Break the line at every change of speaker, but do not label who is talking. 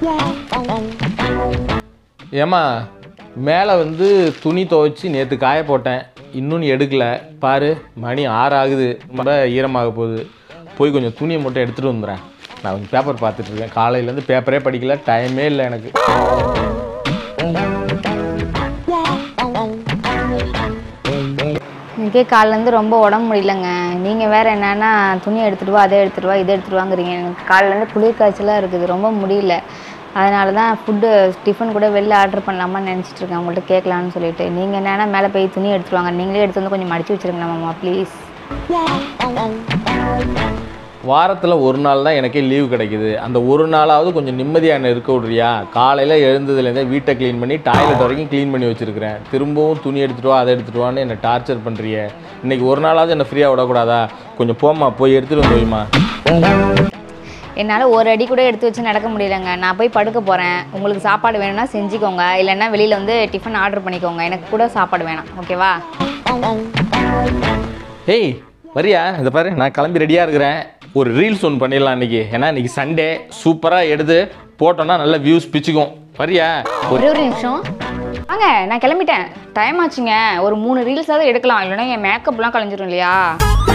ஏம்மா மேலே வந்து துணி துவைச்சி நேற்று காய போட்டேன் இன்னும் எடுக்கல பாரு மணி ஆறு ஆகுது ரொம்ப ஈரமாக போகுது போய் கொஞ்சம் துணியை மட்டும் எடுத்துகிட்டு வந்துடுறேன் நான் கொஞ்சம் பேப்பர் பார்த்துட்டு இருக்கேன் காலையிலேருந்து பேப்பரே படிக்கல டைமே இல்லை எனக்கு
எனக்கே காலிலேருந்து ரொம்ப உடம்பு முடியலங்க நீங்கள் வேறு என்னென்னா துணி எடுத்துகிட்டு வா அதை எடுத்துகிட்டு வா இதை எடுத்துகிட்டு வாங்குறீங்க எனக்கு காலிலேருந்து குளிர் காய்ச்சலாக இருக்குது ரொம்ப முடியல அதனால தான் ஃபுட்டு டிஃபன் கூட வெளில ஆர்டர் பண்ணலாமான்னு நினச்சிட்டு இருக்கேன் உங்கள்கிட்ட கேட்கலான்னு சொல்லிட்டு நீங்கள் என்னென்னா மேலே போய் துணி எடுத்துட்டு வாங்க நீங்களே எடுத்து வந்து கொஞ்சம் மடிச்சு வச்சிருங்களா மாமா ப்ளீஸ்
வாரத்தில் ஒரு நாள் தான் எனக்கே லீவு கிடைக்குது அந்த ஒரு நாளாவது கொஞ்சம் நிம்மதியாக என்ன இருக்க விட்றியா காலையில் எழுந்ததுலேருந்தே வீட்டை க்ளீன் பண்ணி டாய்லெட் வரைக்கும் க்ளீன் பண்ணி வச்சுருக்கிறேன் திரும்பவும் துணி எடுத்துகிட்டு வா அதை எடுத்துகிட்டு வான்னு என்னை டார்ச்சர் பண்ணுறிய இன்னைக்கு ஒரு நாளாவது என்னை ஃப்ரீயாக விடக்கூடாதா கொஞ்சம் போம்மா போய் எடுத்துகிட்டு வந்து வைம்மா
என்னால் ஒரு அடி கூட எடுத்து வச்சு நடக்க முடியலங்க நான் போய் படுக்க போகிறேன் உங்களுக்கு சாப்பாடு வேணும்னா செஞ்சுக்கோங்க இல்லைன்னா வெளியில் வந்து டிஃபன் ஆர்டர் பண்ணிக்கோங்க எனக்கு கூட சாப்பாடு வேணாம் ஓகேவா
ஏய் வரியா இதை பாரு நான் கிளம்பி ரெடியாக இருக்கிறேன் ஒரு ரீல்ஸ் ஒன்று பண்ணிடலாம் இன்னைக்கு ஏன்னா இன்னைக்கு சண்டே சூப்பராக எடுத்து போட்டோன்னா நல்ல வியூஸ் பிச்சுக்கும் வரியா ஒரு
ஒரே ஒரு நிமிஷம் வாங்க நான் கிளம்பிட்டேன் டைம் ஆச்சுங்க ஒரு மூணு ரீல்ஸாவது எடுக்கலாம் இல்லைன்னா என் மேக்கப்லாம் கலைஞ்சிரும் இல்லையா